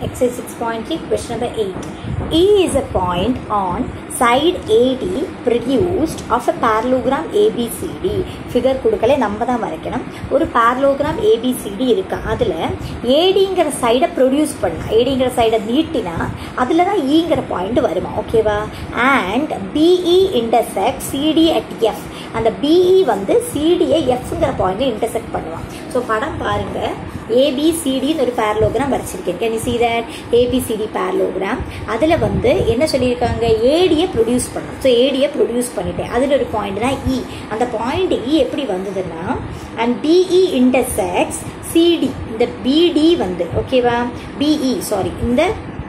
Exercise 6.3, question number 8. E is a point on side AD produced of a parallelogram ABCD. Figure கொடுக்கல நம்ம தான் வரைக்கணும் ஒரு parallelogram ABCD இருக்கு அதில் ஏடிங்கிற சைடை ப்ரொடியூஸ் பண்ணலாம் ஏடிங்கிற சைடை நீட்டினா அதில் தான் ஈங்கிற பாயிண்ட் வருமா ஓகேவா and BE intersect CD at F அந்த பிஇ வந்து சிடியை எஃப்ங்கிற பாயிண்ட்டை இன்டர்செக்ட் பண்ணுவான் ஸோ படம் பாருங்க ஏபிசிடின்னு ஒரு பேரலோகிராம் வரைச்சிருக்கேன் can you see that ABCD parallelogram அதில் வந்து என்ன சொல்லியிருக்காங்க ஏடியை ப்ரொடியூஸ் பண்ணணும் ஸோ ஏடியை ப்ரொடியூஸ் பண்ணிட்டேன் அதில் ஒரு பாயிண்ட் தான் இ அந்த பாயிண்ட் இ எப்படி வந்ததுன்னா அண்ட் பிஇ இன்டர்செக்ட்ஸ் சிடி இந்த பிடி வந்து ஓகேவா பிஇ சாரி இந்த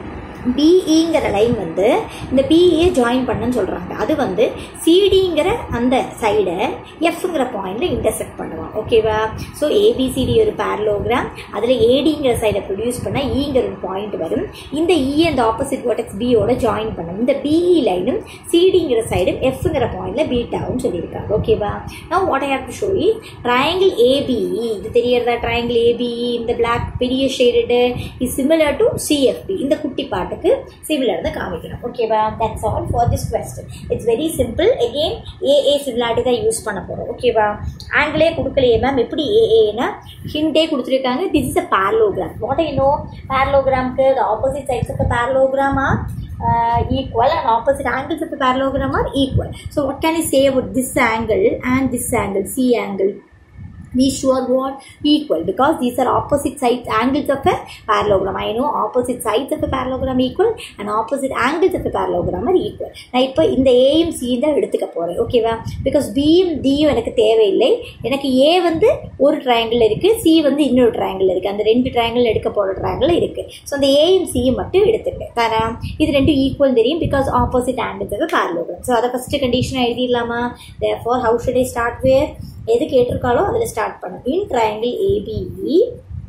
பிஇங்கிற லைன் வந்து இந்த பிஇயை ஜாயின் பண்ணுன்னு சொல்கிறாங்க அது வந்து சிடிங்கிற அந்த சைடை எஃப்ங்கிற பாயிண்டில் இன்டர்செக்ட் பண்ணுவான் ஓகேவா ஸோ ஏபிசிடி ஒரு பேரலோகிராம் அதில் ஏடிங்கிற சைடை ப்ரொடியூஸ் பண்ணால் ஈங்கிற ஒரு பாயிண்ட் வரும் இந்த இ அந்த ஆப்போசிட் வேர்டெக்ஸ் பியோட ஜாயின் பண்ணும் இந்த பிஇ லைனும் சிடிங்கிற சைடும் எஃப்ங்கிற பாயிண்டில் பீட்டாவும் சொல்லியிருக்காங்க ஓகேவா நான் what I have to show E triangle ABE இது தெரியறதா ட்ரையாங்கிள் ஏபிஇ இந்த பிளாக் பெரிய shade is similar to CFB இந்த குட்டி பாட்டுக்கு சிமிலர் தான் காமிக்கணும் ஓகேவா that's all for this question it's very simple again AA similarity தான் யூஸ் பண்ண போகிறோம் ஓகேவா ஆங்கிளே கொடுக்கலையே மேம் எப்படி ஏஏனா ஹிண்டே கொடுத்துருக்காங்க this is a parallelogram what I know பேரலோகிராம்க்கு the opposite sides of parallelogram are uh, equal and opposite angles of the parallelogram are equal. So what can I say about this angle and this angle, C angle? these two are what equal because these are opposite sides angles of a parallelogram i know opposite sides of a parallelogram equal and opposite angles of a parallelogram are equal நான் இப்போ இந்த ஏயும் C தான் எடுத்துக்க போகிறேன் ஓகேவா because பியும் டியும் எனக்கு தேவையில்லை எனக்கு ஏ வந்து ஒரு ட்ரையாங்கிள் இருக்குது சி வந்து இன்னொரு ட்ரையாங்கிள் இருக்குது அந்த ரெண்டு ட்ரையாங்கிள் எடுக்க போகிற ட்ரையாங்கிள் இருக்குது ஸோ அந்த ஏயும் சியும் மட்டும் எடுத்துட்டேன் தானே இது ரெண்டும் ஈக்குவல் தெரியும் because opposite angles of parallelogram so அதை ஃபஸ்ட்டு கண்டிஷன் எழுதிடலாமா there how should I start where எது கேட்டிருக்காலோ அதில் ஸ்டார்ட் பண்ணும் in triangle ABE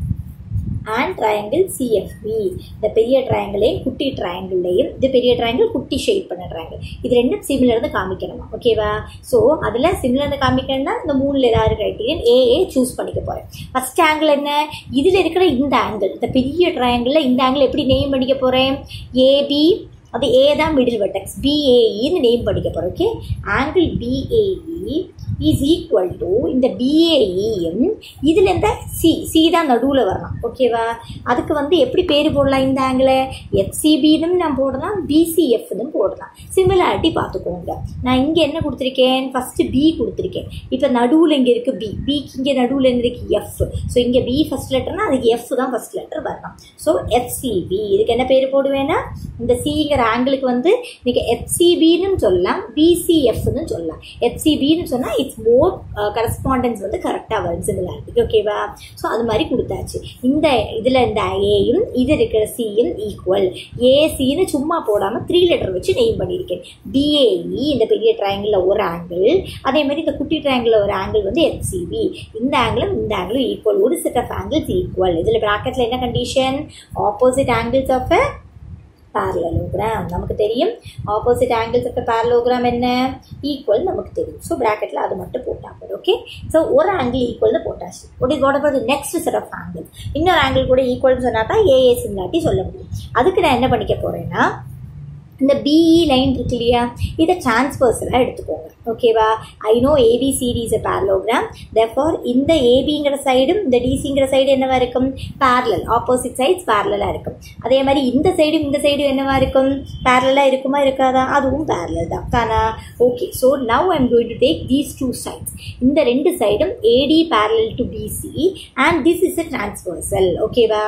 and triangle CFB இந்த பெரிய ட்ரையாங்கிளையும் குட்டி ட்ரையாங்கிள்லையும் இது பெரிய ட்ரையாங்கிள் குட்டி ஷேட் பண்ண ட்ரையாங்கிள் இது ரெண்டும் சிமிலர்னு காமிக்கணுமா ஓகேவா ஸோ அதில் சிமிலர்னு காமிக்கணும்னா இந்த மூணில் ஏதாவது க்ரைட்டீரியன் ஏஏ சூஸ் பண்ணிக்க போகிறேன் ஃபஸ்ட் ஆங்கிள் என்ன இதில் இருக்கிற இந்த ஆங்கிள் இந்த பெரிய ட்ரையாங்கிளில் இந்த ஆங்கிள் எப்படி நெய்ம் பண்ணிக்க போகிறேன் ஏபி அது ஏ தான் மிடில் வெட்டக்ஸ் பிஏஇன்னு நேம் படிக்க போகிறோம் okay angle BAE is equal to இந்த பிஏஇயும் இதில் இந்த சி சி தான் நடுவில் வரலாம் ஓகேவா அதுக்கு வந்து எப்படி பேர் போடலாம் இந்த ஆங்கிளை எஃப்சிபின்னு நான் போடலாம் பிசிஎஃப்னு போடலாம் சிமிலாரிட்டி பார்த்துக்கோங்க நான் இங்கே என்ன கொடுத்துருக்கேன் ஃபஸ்ட்டு பி கொடுத்துருக்கேன் இப்போ நடுவில் இங்கே இருக்குது பி பிக்கு இங்கே நடுவில் என்ன இருக்குது எஃப் ஸோ இங்கே பி ஃபஸ்ட் லெட்டர்னா அதுக்கு எஃப் தான் ஃபஸ்ட் லெட்டர் வரலாம் ஸோ எஃப்சிபி இதுக்கு என்ன பேர் போடுவேன்னா இந்த சிங்கிற ஆங்கிளுக்கு வந்து நீங்கள் எஃப்சிபின்னு சொல்லலாம் பிசிஎஃப்னு சொல்லலாம் எஃப்சிபின்னு சொன்னால் இட்ஸ் மோர் கரஸ்பாண்டன்ஸ் வந்து கரெக்டாக வரும் சிமிலாரிட்டி ஓகேவா ஸோ அது மாதிரி கொடுத்தாச்சு இந்த இதில் இந்த ஏயும் இது இருக்கிற சியும் ஈக்குவல் ஏசின்னு சும்மா போடாமல் த்ரீ லெட்டர் வச்சு நெய்ம் பண்ணியிருக்கேன் பிஏஇ இந்த பெரிய ட்ரையாங்கிளில் ஒரு ஆங்கிள் அதே மாதிரி இந்த குட்டி ட்ரையாங்கிளில் ஒரு ஆங்கிள் வந்து எஃப்சிபி இந்த ஆங்கிளும் இந்த ஆங்கிளும் ஈக்குவல் ஒரு செட் ஆஃப் ஆங்கிள்ஸ் ஈக்குவல் இதில் ப்ராக்கெட்டில் என்ன condition opposite angles of a parallelogram நமக்கு தெரியும் ஆப்போசிட் ஆங்கிள்ஸ் ஆஃப் parallelogram என்ன ஈக்குவல் நமக்கு தெரியும் ஸோ ப்ராக்கெட்டில் அது மட்டும் போட்டா போதும் ஓகே ஸோ ஒரு ஆங்கிள் ஈக்குவல்னு போட்டாச்சு ஒரு what about next set of angle இன்னொரு ஆங்கிள் கூட ஈக்குவல்னு சொன்னா தான் ஏஏ சிம்லாட்டி சொல்ல முடியும் அதுக்கு நான் என்ன பண்ணிக்க போகிறேன்னா இந்த பிஇ லைன் இருக்கு இல்லையா இதை டிரான்ஸ்பர்ஸலாக எடுத்துக்கோங்க ஓகேவா I know ABCD is a parallelogram therefore இந்த ஏபிங்கிற சைடும் இந்த டிசிங்கிற சைடு என்னவா இருக்கும் பேரலல் ஆப்போசிட் சைட்ஸ் பேரலாக இருக்கும் அதே மாதிரி இந்த சைடும் இந்த சைடும் என்னவா இருக்கும் பேரலாக இருக்குமா இருக்காதா அதுவும் பேரலல் தான் தானா okay so now I'm going to take these two sides இந்த ரெண்டு சைடும் AD parallel to BC and this is a transversal ஓகேவா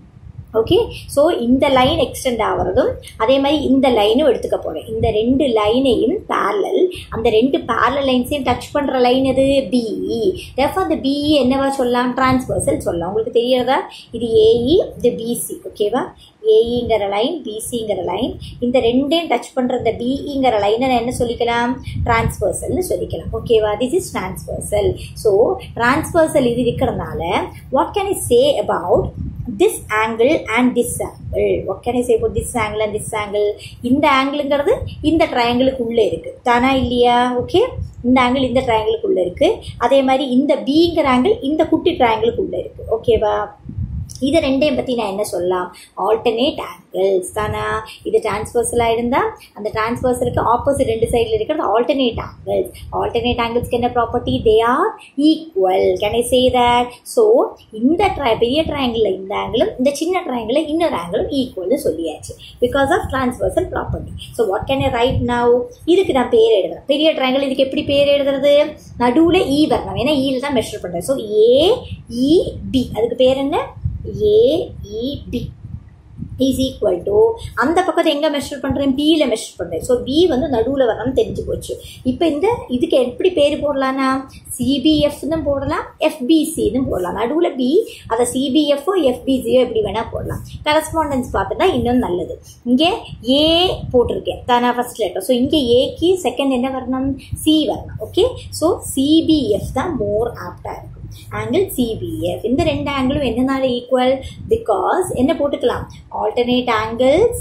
ஓகே ஸோ இந்த லைன் எக்ஸ்டெண்ட் ஆகிறதும் அதே மாதிரி இந்த லைனும் எடுத்துக்க போகிறேன் இந்த ரெண்டு லைனையும் பேரலல் அந்த ரெண்டு பேரலல் லைன்ஸையும் டச் பண்ணுற லைன் எது பிஇ தேர்ஃபார் அந்த பிஇ என்னவா சொல்லலாம் டிரான்ஸ்வர்சல் சொல்லலாம் உங்களுக்கு தெரியறதா இது ஏஇ இது பிசி ஓகேவா ஏஇங்கிற லைன் பிசிங்கிற லைன் இந்த ரெண்டையும் டச் பண்ணுற இந்த பிஇங்கிற லைனை நான் என்ன சொல்லிக்கலாம் டிரான்ஸ்வர்சல்னு சொல்லிக்கலாம் ஓகேவா this is transversal so transversal இது இருக்கிறதுனால what can I say about this angle and this angle what can I say about this angle and this angle இந்த ஆங்கிளுங்கிறது இந்த ட்ரையாங்கிளுக்கு உள்ளே இருக்கு தானா இல்லையா ஓகே இந்த ஆங்கிள் இந்த ட்ரையாங்கிளுக்கு உள்ளே இருக்கு அதே மாதிரி இந்த பிங்கிற ஆங்கிள் இந்த குட்டி ட்ரையாங்கிளுக்கு உள்ளே இருக்கு ஓகேவா இது ரெண்டையும் பற்றி நான் என்ன சொல்லலாம் ஆல்டர்னேட் ஆங்கிள்ஸ் தானே இது டிரான்ஸ்வர்சலாக இருந்தால் அந்த டிரான்ஸ்வர்சலுக்கு ஆப்போசிட் ரெண்டு சைடில் இருக்கிறது ஆல்டர்னேட் ஆங்கிள்ஸ் ஆல்டர்னேட் ஆங்கிள்ஸ்க்கு என்ன property they are equal can I say that so இந்த ட்ரை பெரிய ட்ரையாங்கிளில் இந்த ஆங்கிளும் இந்த சின்ன ட்ரையாங்கிளில் இன்னொரு ஆங்கிளும் ஈக்குவல்னு சொல்லியாச்சு because of transversal property so what can I write now இதுக்கு நான் பேர் எழுதுறேன் பெரிய ட்ரையாங்கிள் இதுக்கு எப்படி பேர் எழுதுறது நடுவில் இ வரணும் ஏன்னா ஈல தான் மெஷர் பண்ணுறேன் ஸோ ஏ இ பி அதுக்கு பேர் என்ன ஏஇபி இஸ் ஈக்குவல் டு அந்த பக்கத்தை எங்கே மெஷர் பண்ணுறேன் பியில் மெஷர் பண்ணுறேன் ஸோ பி வந்து நடுவில் வரணும்னு தெரிஞ்சு போச்சு இப்போ இந்த இதுக்கு எப்படி பேர் போடலாம்னா சிபிஎஃப்னு போடலாம் எஃபிசின்னு போடலாம் நடுவில் பி அதை சிபிஎஃப்ஓ எஃபிசியோ எப்படி வேணால் போடலாம் கரஸ்பாண்டன்ஸ் பார்த்துட்டா இன்னும் நல்லது இங்கே ஏ போட்டிருக்கேன் தானே ஃபர்ஸ்ட் லெட்டர் ஸோ இங்கே ஏக்கு செகண்ட் என்ன வரணும் சி வரணும் ஓகே ஸோ சிபிஎஃப் தான் மோர் ஆப்டாக இருக்கும் ஆங்கிள் சிபிஎஃப் இந்த ரெண்டு ஆங்கிளும் என்னனால ஈக்குவல் பிகாஸ் என்ன போட்டுக்கலாம் alternate angles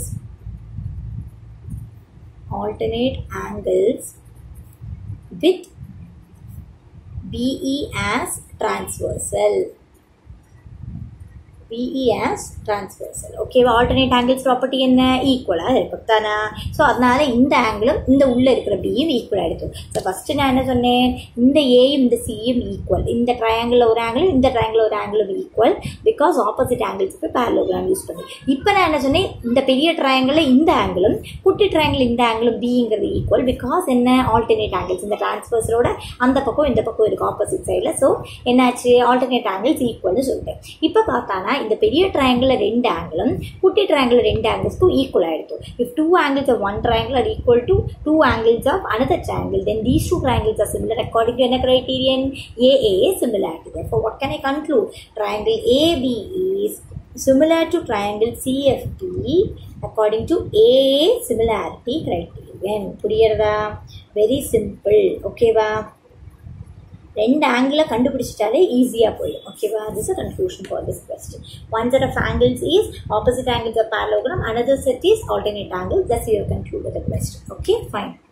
alternate angles with BE as transversal BE as transversal ஓகேவா ஆல்டர்னேட் ஆங்கிள்ஸ் ப்ராப்பர்ட்டி என்ன ஈக்குவலாக இருக்கும் தானே ஸோ அதனால இந்த ஆங்கிளும் இந்த உள்ளே இருக்கிற பியும் ஈக்குவலாக இருக்கும் ஸோ ஃபஸ்ட்டு நான் என்ன சொன்னேன் இந்த ஏயும் இந்த சியும் ஈக்குவல் இந்த ட்ரையாங்கிளில் ஒரு ஆங்கிளும் இந்த ட்ரையாங்கிள் ஒரு ஆங்கிளும் ஈக்குவல் பிகாஸ் ஆப்போசிட் ஆங்கிள்ஸுக்கு பேரலோகிராம் யூஸ் பண்ணி இப்போ நான் என்ன சொன்னேன் இந்த பெரிய ட்ரையாங்கிளில் இந்த ஆங்கிளும் குட்டி ட்ரையாங்கிள் இந்த ஆங்கிளும் பிங்கிறது ஈக்குவல் பிகாஸ் என்ன ஆல்டர்னேட் ஆங்கிள்ஸ் இந்த டிரான்ஸ்பர்ஸரோட அந்த பக்கம் இந்த பக்கம் இருக்குது ஆப்போசிட் சைடில் ஸோ என்னாச்சு ஆல்டர்னேட் ஆங்கிள்ஸ் ஈக்குவல்னு சொல்லிட்டேன் இப்போ பார்த்தானா இந்த பெரிய ட்ரையாங்கிளில் ரெண்டு ஆங்கிளும் குட்டி ட்ரையாங்கிள் ரெண்டு ஆங்கிள்ஸ்க்கும் ஈக்குவல் ஆகிடுது if two angles of one triangle are equal to two angles of another triangle then these two triangles are similar according to any criterion AA is similarity therefore what can I conclude triangle AB is similar to triangle CFT according to AA similarity criterion புரியுறதா very simple ஓகேவா ரெண்டு ஆங்கிளை கண்டுபிடிச்சிட்டாலே ஈஸியாக போயிடும் ஓகேவா this a conclusion for this question one set of angles is opposite angles of parallelogram another set is alternate angles thus you have concluded the question okay fine